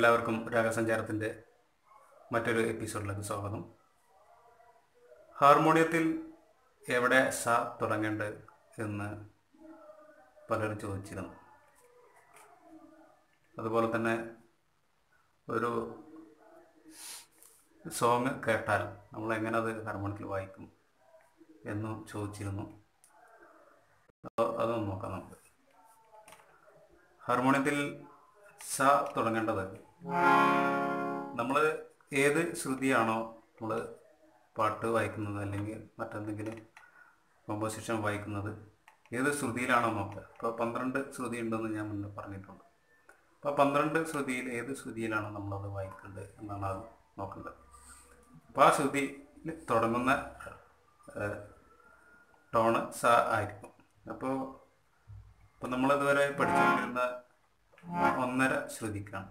എല്ലാവർക്കും രാഗസഞ്ചാരത്തിൻ്റെ മറ്റൊരു എപ്പിസോഡിലേക്ക് സ്വാഗതം ഹാർമോണിയത്തിൽ എവിടെ സ തുടങ്ങേണ്ടത് എന്ന് പലരും ചോദിച്ചിരുന്നു അതുപോലെ തന്നെ ഒരു സോങ് കേട്ടാൽ നമ്മൾ എങ്ങനെ അത് ഹാർമോണിയത്തിൽ വായിക്കും എന്നും ചോദിച്ചിരുന്നു അപ്പോൾ അതൊന്ന് നോക്കാം നമുക്ക് ഹാർമോണിയത്തിൽ സ തുടങ്ങേണ്ടത് നമ്മൾ ഏത് ശ്രുതിയാണോ നമ്മൾ പാട്ട് വായിക്കുന്നത് അല്ലെങ്കിൽ മറ്റെന്തെങ്കിലും കോമ്പോസിഷൻ വായിക്കുന്നത് ഏത് ശ്രുതിയിലാണോ നോക്കുക ഇപ്പോൾ പന്ത്രണ്ട് ശ്രുതി ഉണ്ടെന്ന് ഞാൻ മുന്നേ പറഞ്ഞിട്ടുണ്ട് അപ്പോൾ പന്ത്രണ്ട് ശ്രുതിയിൽ ഏത് ശ്രുതിയിലാണോ നമ്മളത് വായിക്കേണ്ടത് എന്നാണ് അത് നോക്കേണ്ടത് അപ്പോൾ ആ ശ്രുതിയിൽ തുടങ്ങുന്ന ടോണ് സ ആയിരിക്കും അപ്പോൾ ഇപ്പോൾ നമ്മളിതുവരെ പഠിച്ചുകൊണ്ടിരുന്ന ഒന്നര ശ്രുതിക്കാണ്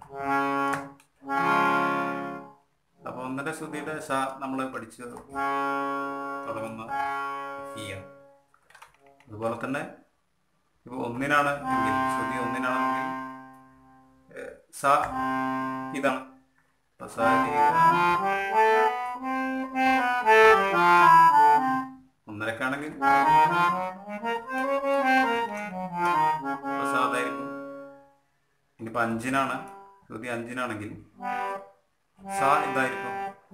അപ്പോൾ ഒന്നര ശ്രുതിയുടെ സ നമ്മൾ പഠിച്ച് തുടങ്ങുന്ന ഈയാണ് അതുപോലെ തന്നെ ഇപ്പോൾ ഒന്നിനാണ് എങ്കിൽ ശ്രുതി ഒന്നിനാണെങ്കിൽ ഏഹ്, സ ഇതാണ് ഇപ്പൊ സ ഒന്നരക്കാണെങ്കിൽ ഇപ്പൊ സ അതായിരിക്കും ഇനിയിപ്പോൾ അഞ്ചിനാണ് ശ്രുതി അഞ്ചിനാണെങ്കിൽ സ ഇതായിരിക്കും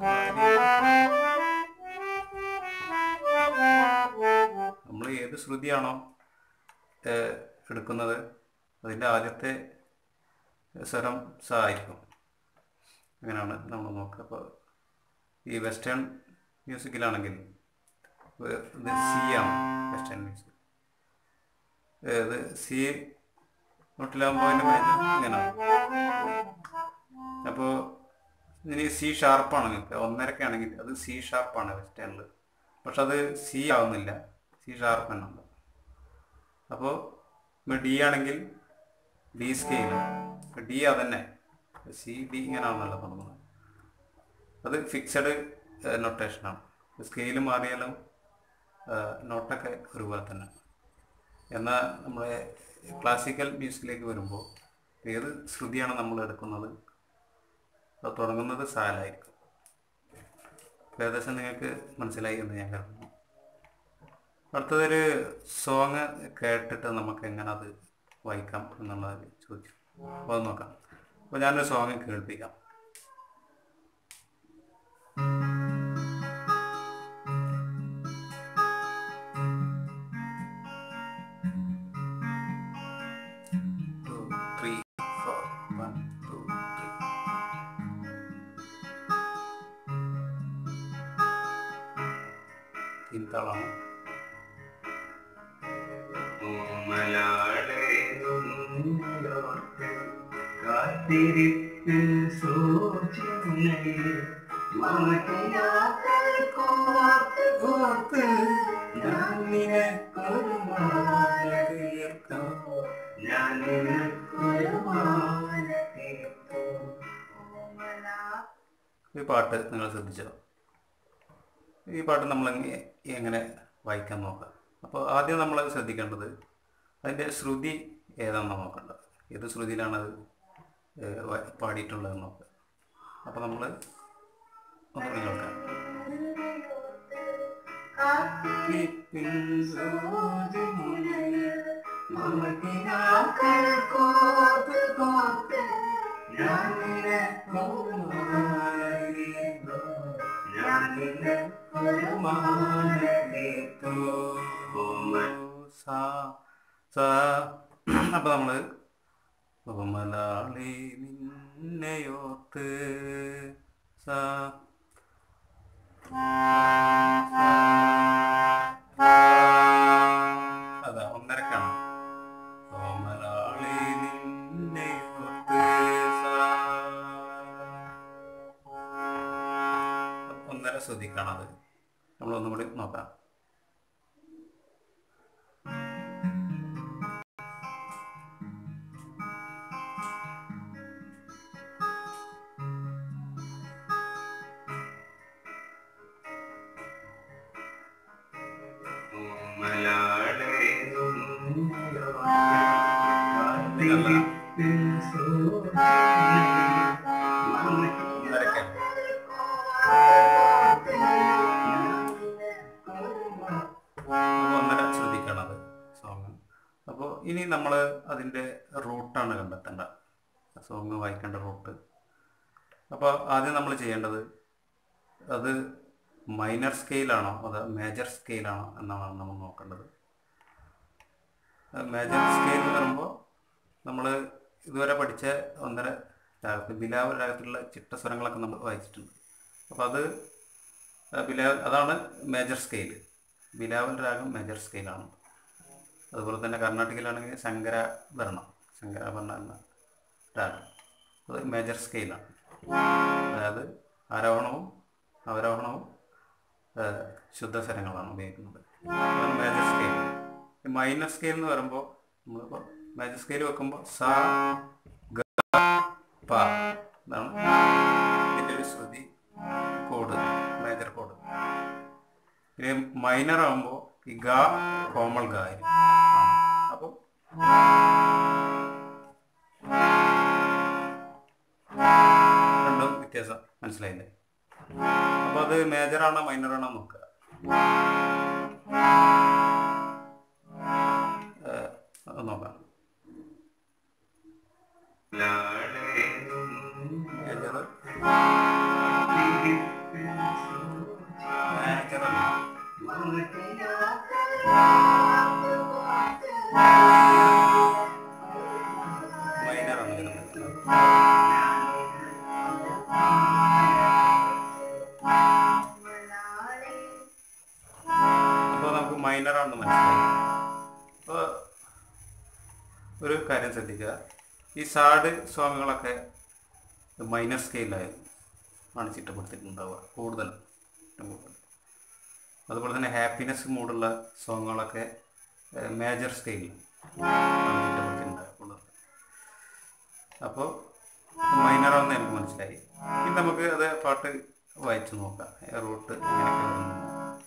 നമ്മൾ ഏത് ശ്രുതിയാണോ ഏഹ്, എടുക്കുന്നത് അതിൻ്റെ ആദ്യത്തെ സ്വരം സ ആയിരിക്കും അങ്ങനെയാണ് നമ്മൾ നോക്കുക അപ്പോൾ ഈ വെസ്റ്റേൺ മ്യൂസിക്കിലാണെങ്കിൽ ഏഹ്, ഇത് സി ആണ് വെസ്റ്റേൺ മ്യൂസിക് ഏഹ്, ഇത് സി നോട്ടിലാകുമ്പോൾ അതിൻ്റെ മേലെ ഇങ്ങനെയാണ് അപ്പോൾ ഇനി സി ഷാർപ്പാണ് നിങ്ങൾക്ക് ഒന്നരക്കെ ആണെങ്കിൽ അത് സി ഷാർപ്പാണ് വെസ്റ്റേണിൽ പക്ഷെ അത് സി ആവുന്നില്ല സി ഷാർപ്പ് തന്നെ അപ്പോൾ ഡി ആണെങ്കിൽ ഡി സ്കെയിൽ ഡി അതന്നെ സി ഡി ഇങ്ങനെയാണല്ലോ തുടങ്ങുന്നത് അത് ഫിക്സഡ് നൊട്ടേഷനാണ് സ്കെയിൽ മാറിയാലും നോട്ടൊക്കെ ഒരുപോലെ തന്നെ എന്നാൽ നമ്മളെ ക്ലാസിക്കൽ മ്യൂസിക്കിലേക്ക് വരുമ്പോൾ ഏത് ശ്രുതിയാണ് നമ്മൾ എടുക്കുന്നത് അത് തുടങ്ങുന്നത് സാലായിരിക്കും അപ്പോൾ ഏകദേശം നിങ്ങൾക്ക് മനസ്സിലായി എന്ന് ഞാൻ കരുതുന്നു അടുത്തതൊരു സോങ് കേട്ടിട്ട് നമുക്ക് എങ്ങനെ അത് വായിക്കാം എന്നുള്ളത് ചോദിച്ചു അപ്പോൾ അത് നോക്കാം അപ്പോൾ ഞാനൊരു സോങ് കേൾപ്പിക്കാം two three four one two three തീൻതാളാണ് കാത്തിരിപ്പിൽ സൂചനയിൽ മാറ്റിനാക്കൾ കോർത്ത് കോർത്ത് ഞാൻ നിനക്കൊരു മാല തീർത്തു ഞാൻ നിനക്കൊരു മാല തീർത്തു ഈ പാട്ട് നിങ്ങൾ ശ്രദ്ധിച്ചോ ഈ പാട്ട് നമ്മൾ എങ്ങ- എങ്ങനെ വായിക്കാൻ നോക്കാം അപ്പോൾ ആദ്യം നമ്മൾ ശ്രദ്ധിക്കേണ്ടത് അതിൻ്റെ ശ്രുതി ഏതാണെന്ന് നോക്കേണ്ടത് ഏത് ശ്രുതിയിലാണ് അത് ഏഹ്, വ- പാടിയിട്ടുള്ളതെന്ന് നോക്കുക അപ്പോൾ നമ്മൾ ഒന്നുകൂടി കേൾക്കാം കാത്തിരിപ്പിൽ സൂചനയിൽ മാറ്റിനാക്കൾ കോർത്ത് കോർത്ത് ഞാൻ നിനക്കൊരു മാല തീർത്തു ഞാൻ നിനക്കൊരു മാല തീർത്തു ഓമൻ സാ സാ അപ്പോൾ നമ്മൾ മലാളി നിന്നെയോർത്ത് സാ അതാ ഒന്നരക്കാണ് കോമലാളി നിന്നെയോർത്ത് സാ. ഒന്നര ശ്രദ്ധിക്കാണത് നമ്മൾ ഒന്നും കൂടി നോക്കാം മലാളേ ഇതല്ല. കാത്തിരിപ്പിൽ സൂചനയിൽ ഇനി നമ്മൾ അതിൻ്റെ റൂട്ടാണ് കണ്ടെത്തേണ്ടത് സോങ് വായിക്കേണ്ട റൂട്ട് അപ്പോൾ ആദ്യം നമ്മൾ ചെയ്യേണ്ടത് അത് മൈനർ സ്കെയിലാണോ അത് മേജർ സ്കെയിലാണോ എന്നാണ് നമ്മൾ നോക്കേണ്ടത് മേജർ സ്കെയിൽ എന്ന് പറയുമ്പോൾ നമ്മൾ ഇതുവരെ പഠിച്ച ഒന്നര രാഗത്തിൽ ബിലാവ് രാഗത്തിലുള്ള ചിട്ടസ്വരങ്ങളൊക്കെ നമ്മൾ വായിച്ചിട്ടുണ്ട് അപ്പോൾ അത് ആ ബിലാവ് അതാണ് മേജർ സ്കെയിൽ ബിലാവൽ രാഗം മേജർ സ്കെയിലാണ് അതുപോലെ തന്നെ കർണാടകയിലാണെങ്കിൽ ശങ്കരാഭരണം ശങ്കരാഭരണം എന്ന രാഗം അത് മേജർ സ്കെയിലാണ് അതായത് ആരോഹണവും അവരോഹണവും ഏഹ്, ശുദ്ധസ്വരങ്ങളാണ് ഉപയോഗിക്കുന്നത് അതാണ് മേജർ സ്കെയിൽ മൈനർ സ്കെയിൽ എന്ന് പറയുമ്പോൾ നമ്മളിപ്പോൾ മേജർ സ്കെയിൽ വെക്കുമ്പോൾ സ ഗ പ ഇതാണ് ഇതിൻ്റെ ഒരു ശ്രുതി കോഡ് മേജർ കോഡ് ഇനി മൈനർ ആകുമ്പോൾ ഈ ഗ കോമൾ ഗ ആയിരിക്കും അപ്പോൾ രണ്ടും വ്യത്യാസം മനസ്സിലായില്ലേ അപ്പോൾ അത് മേജർ ആണോ മൈനർ ആണോ നോക്കുക ഏഹ്, അത് നോക്കാം മേജർ മേജർ അല്ല മൈനർ ആണ് വരുന്നത് അപ്പോൾ നമുക്ക് മൈനർ ആണെന്ന് മനസ്സിലായി അപ്പോൾ ഒരു കാര്യം ശ്രദ്ധിക്കുക ഈ സാഡ് സോങ്ങുകളൊക്കെ മൈനർ സ്കെയിലായിരുന്നു ആണ് ചിട്ടപ്പെടുത്തിയിട്ടുണ്ടാവുക കൂടുതൽ ഏറ്റവും കൂടുതൽ അതുപോലെ തന്നെ ഹാപ്പിനെസ് മൂടുള്ള സോങ്ങുകളൊക്കെ മേജർ സ്കെയിലിൽ ആണ് ചിട്ടപ്പെടുത്തിയിട്ടുണ്ടാവുള്ളത് അപ്പോൾ മൈനറാണെന്ന് എനിക്ക് മനസ്സിലായി ഇനി നമുക്ക് അത് പാട്ട് വായിച്ചു നോക്കാം റൂട്ട് എങ്ങനെയൊക്കെ വരുന്നത്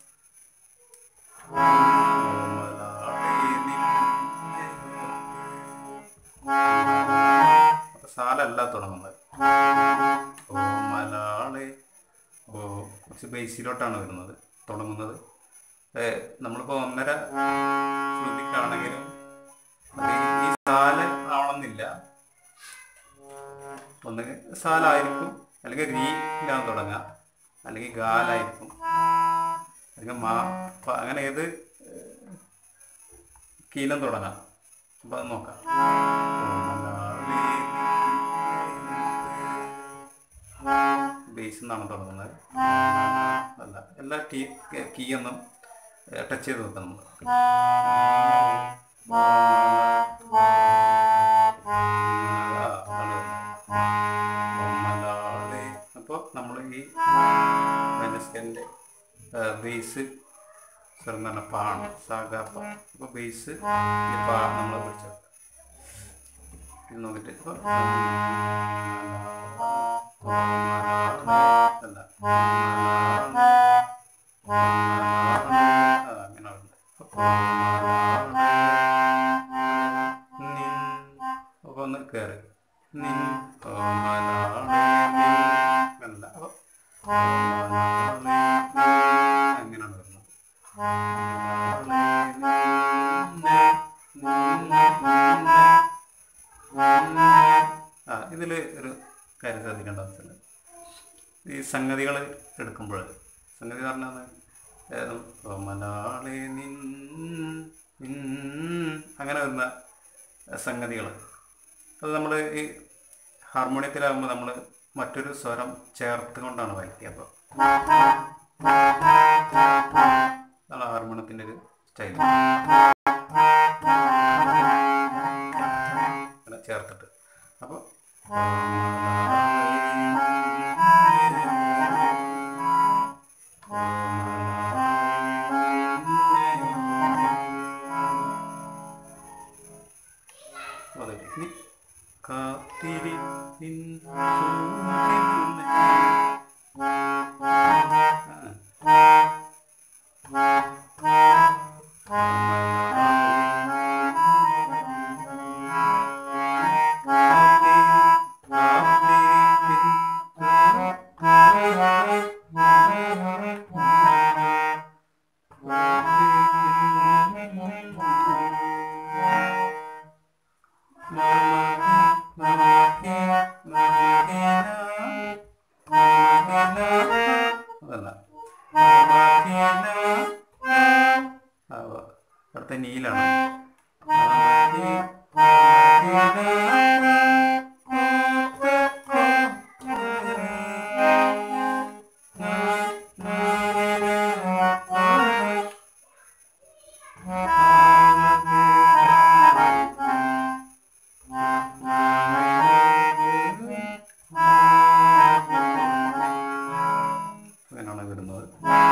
അപ്പൊ സാലല്ല തുടങ്ങുന്നത് ഓ മലാളെ ഓ കുറച്ച് ബേസിലോട്ടാണ് വരുന്നത് തുടങ്ങുന്നത് ഏ, നമ്മളിപ്പോ ഒന്നര ശ്രുതിക്കാണെങ്കിലും അത് ഈ സാല് ആവണമെന്നില്ല ഒന്നുകിൽ സാലായിരിക്കും അല്ലെങ്കിൽ റീയിലാണ് തുടങ്ങുക അല്ലെങ്കിൽ ഗാലായിരിക്കും അല്ലെങ്കിൽ മാ പ അങ്ങനെ ഏത് കീലം തുടങ്ങാം അപ്പം അത് നോക്കാം ബേസ് എന്നാണ് തുടങ്ങുന്നത് അല്ല എല്ലാ കീ കീ ഒന്നും ടച്ച് ചെയ്ത് നോക്കാം നമ്മൾ അപ്പോൾ നമ്മൾ ഈ മെനസ്കൻ്റെ ബേസ് സ്വരം തന്നെ പാണ് സാഗാപ്പ അപ്പോൾ ബേസ് ഈ പാ നമ്മൾ പിടിച്ചത് ഇത് നോക്കിയിട്ട് ഇപ്പോൾ അല്ല ആ, അങ്ങനെ ഉണ്ട് അപ്പോൾ ഒന്ന് കയറി നിൻ ഓമലാളെ നിൻ അല്ല അപ്പോൾ അങ്ങനെയാണ് വരുന്നത് ആ ഇതിൽ ഒരു കാര്യം ശ്രദ്ധിക്കേണ്ട ആവശ്യമുണ്ട് ഈ സംഗതികൾ എടുക്കുമ്പോൾ സംഗതി പറഞ്ഞാൽ മലയാളി നിൻ നിൻ അങ്ങനെ വരുന്ന സംഗതികൾ അത് നമ്മൾ ഈ ഹാർമോണിയത്തിലാകുമ്പോൾ നമ്മൾ മറ്റൊരു സ്വരം ചേർത്ത് കൊണ്ടാണ് വായിക്കുക അപ്പോൾ അതാണ് ഹാർമോണിയത്തിൻ്റെ ഒരു സ്റ്റൈൽ അങ്ങനെ ചേർത്തിട്ട് അപ്പോൾ അതെ ഇനി കാത്തിരി നിൻ സൂര്യനുന്നെ. ആ. അടുത്ത നീലാണ് അങ്ങനെയാണ് വരുന്നത്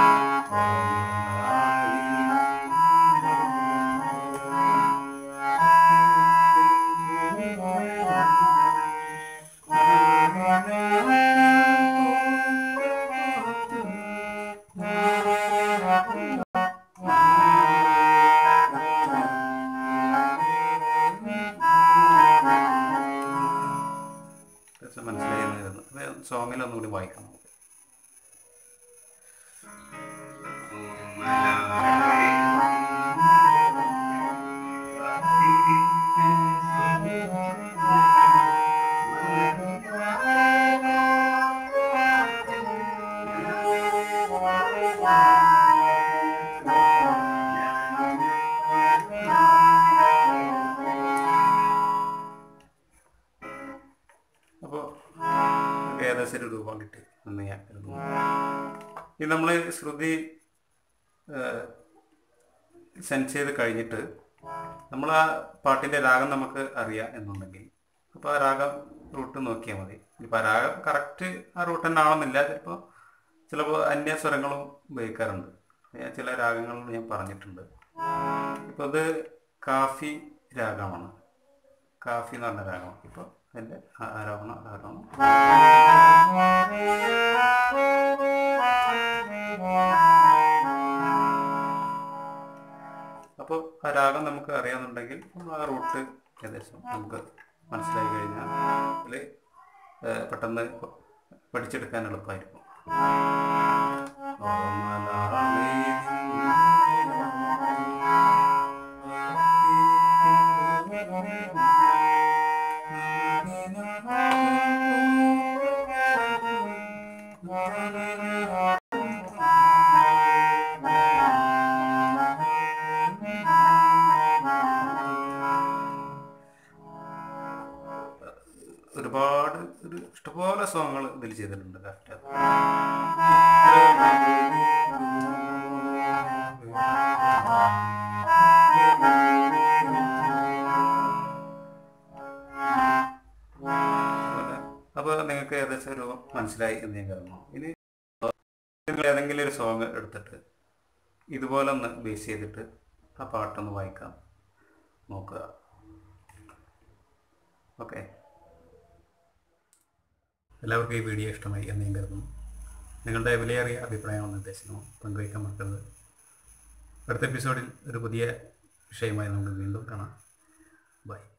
ഏകദേശം മനസ്സിലായി എന്ന് കരുതുന്നു സോങ്ങിൽ ഒന്നുകൂടി വായിക്കാം നമുക്ക് അപ്പോൾ ഏകദേശം ഒരു രൂപം കിട്ടി എന്ന് ഞാൻ കരുതുന്നു ഇത് നമ്മൾ ശ്രുതി സെൻസ് ചെയ്ത് കഴിഞ്ഞിട്ട് നമ്മൾ ആ പാട്ടിൻ്റെ രാഗം നമുക്ക് അറിയാം എന്നുണ്ടെങ്കിൽ അപ്പോൾ ആ രാഗം റൂട്ട് നോക്കിയാൽ മതി ഇപ്പോൾ ആ രാഗം കറക്റ്റ് ആ റൂട്ട് തന്നെ ആവണമെന്നില്ല ചിലപ്പോൾ ചിലപ്പോൾ അന്യ സ്വരങ്ങളും ഉപയോഗിക്കാറുണ്ട് ഞാൻ ചില രാഗങ്ങൾ ഞാൻ പറഞ്ഞിട്ടുണ്ട് ഇപ്പോൾ ഇത് കാഫി രാഗമാണ് കാഫി എന്ന് പറഞ്ഞ രാഗമാണ് ഇപ്പോൾ അതിൻ്റെ ആരോഹണ രാഗമാണ് അപ്പോൾ ആ രാഗം നമുക്ക് അറിയാമെന്നുണ്ടെങ്കിൽ ആ റൂട്ട് ഏകദേശം നമുക്ക് മനസ്സിലായി കഴിഞ്ഞാൽ അതിൽ പെട്ടെന്ന് പഠിച്ചെടുക്കാൻ എളുപ്പമായിരിക്കും ഒരുപാട് ഒരു ഇഷ്ടംപോലെ സോങ്ങുകൾ ഇതിൽ ചെയ്തിട്ടുണ്ട് കറക്റ്റ് അപ്പോൾ നിങ്ങൾക്ക് ഏകദേശം ഒരു മനസ്സിലായി എന്ന് ഞാൻ കരുതുന്നു ഇനി നിങ്ങൾ ഏതെങ്കിലും ഒരു സോങ് എടുത്തിട്ട് ഇതുപോലെ ഒന്ന് ബേസ് ചെയ്തിട്ട് ആ പാട്ടൊന്ന് വായിക്കാം നോക്കുക ഓക്കെ എല്ലാവർക്കും ഈ വീഡിയോ ഇഷ്ടമായി എന്ന് ഞാൻ കരുതുന്നു നിങ്ങളുടെ വിലയേറിയ അഭിപ്രായവും നിർദ്ദേശങ്ങളും പങ്കുവയ്ക്കാൻ മറക്കരുത് അടുത്ത എപ്പിസോഡിൽ ഒരു പുതിയ വിഷയമായി നമുക്ക് വീണ്ടും കാണാം ബൈ